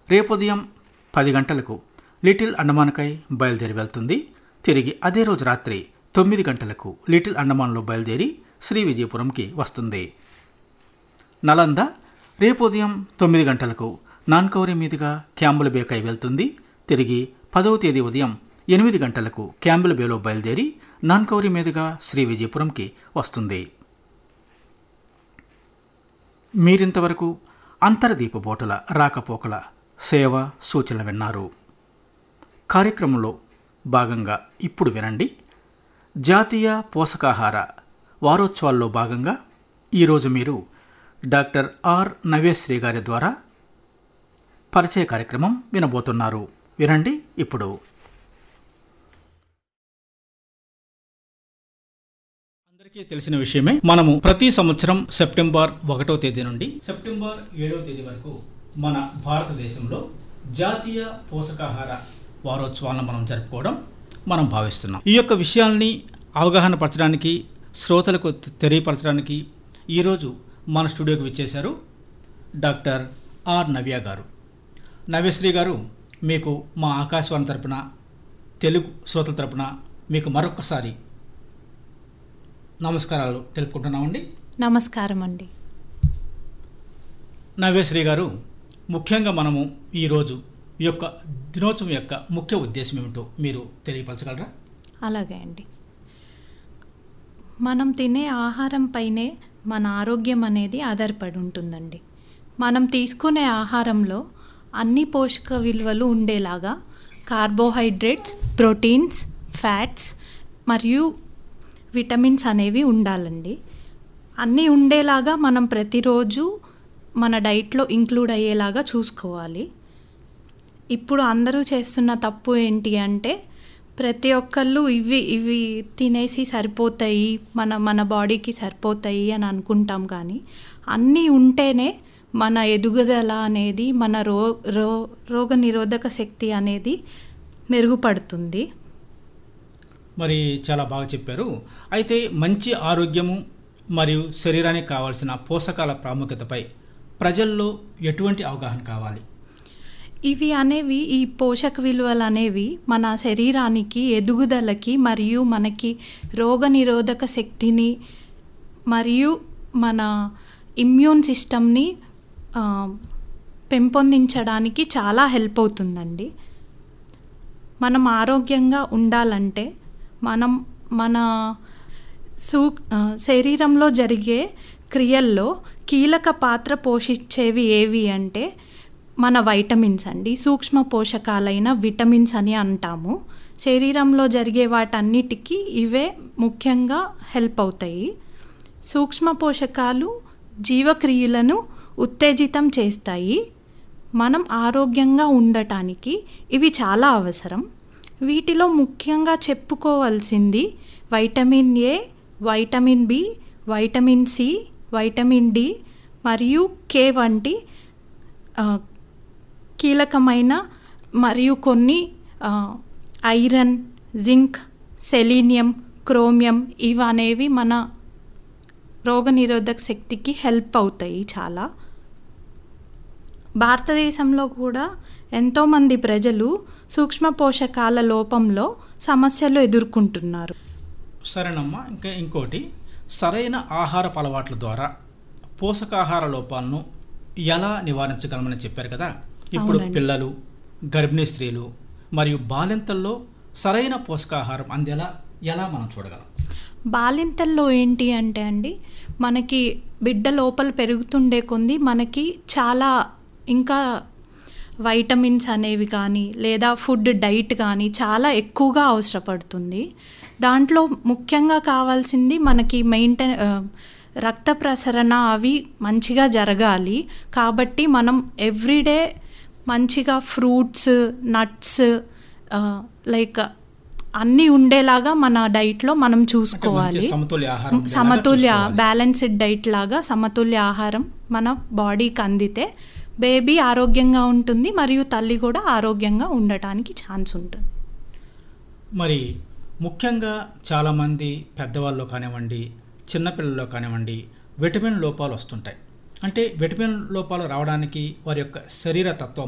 రేపు ఉదయం పది గంటలకు లిటిల్ అండమాన్కై బయలుదేరి వెళ్తుంది తిరిగి అదే రోజు రాత్రి తొమ్మిది గంటలకు లిటిల్ అండమాన్లో బయలుదేరి శ్రీ విజయపురంకి వస్తుంది నలంద రేపు ఉదయం తొమ్మిది గంటలకు నాన్కౌరి మీదుగా క్యాంబుల బేకై వెళ్తుంది తిరిగి పదవ తేదీ ఉదయం ఎనిమిది గంటలకు క్యాంబుల బేలో బయలుదేరి నాన్కౌరి మీదుగా శ్రీ విజయపురంకి వస్తుంది మీరింతవరకు అంతర్దీప బోటుల రాకపోకల సేవ సూచనలు విన్నారు కార్యక్రమంలో భాగంగా ఇప్పుడు వినండి జాతీయ పోషకాహార వారోత్సవాల్లో భాగంగా ఈరోజు మీరు డాక్టర్ ఆర్ నవేశ్రీ గారి ద్వారా పరిచయ కార్యక్రమం వినబోతున్నారు వినండి ఇప్పుడు అందరికీ తెలిసిన విషయమే మనము ప్రతి సంవత్సరం సెప్టెంబర్ ఒకటో తేదీ నుండి సెప్టెంబర్ ఏడవ తేదీ వరకు మన భారతదేశంలో జాతీయ పోషకాహార వారోత్సవాలను మనం జరుపుకోవడం మనం భావిస్తున్నాం ఈ యొక్క విషయాల్ని అవగాహన పరచడానికి శ్రోతలకు తె- తెలియపరచడానికి ఈరోజు మన స్టూడియోకి విచ్చేశారు డాక్టర్ ఆర్ నవ్య గారు నవ్యశ్రీ గారు మీకు మా ఆకాశవాణి తరపున తెలుగు శ్రోతల తరపున మీకు మరొక్కసారి నమస్కారాలు తెలుపుకుంటున్నామండి నమస్కారం అండి నవ్యశ్రీ గారు ముఖ్యంగా మనము ఈరోజు ఈ యొక్క దినోత్సవం యొక్క ముఖ్య ఉద్దేశం ఏమిటో మీరు తెలియపరచగలరా అలాగే అండి మనం తినే ఆహారం పైనే మన ఆరోగ్యం అనేది ఆధారపడి ఉంటుందండి మనం తీసుకునే ఆహారంలో అన్ని పోషక విలువలు ఉండేలాగా కార్బోహైడ్రేట్స్ ప్రోటీన్స్ ఫ్యాట్స్ మరియు విటమిన్స్ అనేవి ఉండాలండి అన్నీ ఉండేలాగా మనం ప్రతిరోజు మన డైట్లో ఇంక్లూడ్ అయ్యేలాగా చూసుకోవాలి ఇప్పుడు అందరూ చేస్తున్న తప్పు ఏంటి అంటే ప్రతి ఒక్కళ్ళు ఇవి ఇవి తినేసి సరిపోతాయి మన మన బాడీకి సరిపోతాయి అని అనుకుంటాం కానీ అన్నీ ఉంటేనే మన ఎదుగుదల అనేది మన రో రో రోగ నిరోధక శక్తి అనేది మెరుగుపడుతుంది మరి చాలా బాగా చెప్పారు అయితే మంచి ఆరోగ్యము మరియు శరీరానికి కావాల్సిన పోషకాల ప్రాముఖ్యతపై ప్రజల్లో ఎటువంటి అవగాహన కావాలి ఇవి అనేవి ఈ పోషక విలువలు అనేవి మన శరీరానికి ఎదుగుదలకి మరియు మనకి రోగ నిరోధక శక్తిని మరియు మన ఇమ్యూన్ సిస్టమ్ని ఆ, పెంపొందించడానికి చాలా హెల్ప్ అవుతుందండి మనం ఆరోగ్యంగా ఉండాలంటే మనం మన సూ ఆ, శరీరంలో జరిగే క్రియల్లో కీలక పాత్ర పోషించేవి ఏవి అంటే మన వైటమిన్స్ అండి సూక్ష్మ పోషకాలైన విటమిన్స్ అని అంటాము శరీరంలో జరిగే వాటన్నిటికీ ఇవే ముఖ్యంగా హెల్ప్ అవుతాయి సూక్ష్మ పోషకాలు జీవక్రియలను ఉత్తేజితం చేస్తాయి మనం ఆరోగ్యంగా ఉండటానికి ఇవి చాలా అవసరం వీటిలో ముఖ్యంగా చెప్పుకోవాల్సింది vitamin A vitamin B vitamin C vitamin D మరియు కే వంటి ఆ, కీలకమైన మరియు కొన్ని ఆ, ఐరన్ జింక్ సెలీనియం క్రోమియం ఇవి అనేవి మన రోగనిరోధక శక్తికి హెల్ప్ అవుతాయి చాలా భారతదేశంలో కూడా ఎంతోమంది ప్రజలు సూక్ష్మ పోషకాల లోపంలో సమస్యలు ఎదుర్కొంటున్నారు సరేనమ్మా ఇంకా ఇంకోటి సరైన ఆహారపు అలవాట్ల ద్వారా పోషకాహార లోపాలను ఎలా నివారించగలమని చెప్పారు కదా ఇప్పుడు అవునండి. పిల్లలు గర్భిణీ స్త్రీలు మరియు బాలింతల్లో సరైన పోషకాహారం అందేలా ఎలా మనం చూడగలం బాలింతల్లో ఏంటి అంటే అండి మనకి బిడ్డ లోపల పెరుగుతుండే కొంది మనకి చాలా ఇంకా వైటమిన్స్ అనేవి కానీ లేదా ఫుడ్ డైట్ కానీ చాలా ఎక్కువగా అవసరపడుతుంది దాంట్లో ముఖ్యంగా కావాల్సింది మనకి మెయింటైన్ రక్త ప్రసరణ అవి మంచిగా జరగాలి కాబట్టి మనం ఎవ్రీడే మంచిగా ఫ్రూట్స్ నట్స్ లైక్ అన్నీ ఉండేలాగా మన డైట్లో మనం అంటే చూసుకోవాలి మంచి సమతుల్య ఆహారం ఉండేలాగా సమతుల్య చూసుకోవాలి. బ్యాలెన్స్డ్ డైట్ లాగా సమతుల్య ఆహారం మన బాడీకి అందితే బేబీ ఆరోగ్యంగా ఉంటుంది మరియు తల్లి కూడా ఆరోగ్యంగా ఉండటానికి ఛాన్స్ ఉంటుంది మరి ముఖ్యంగా చాలామంది పెద్దవాళ్ళు కానివ్వండి చిన్నపిల్లల్లో కానివ్వండి విటమిన్ లోపాలు వస్తుంటాయి అంటే విటమిన్ లోపాలు రావడానికి వారి యొక్క శరీర తత్వం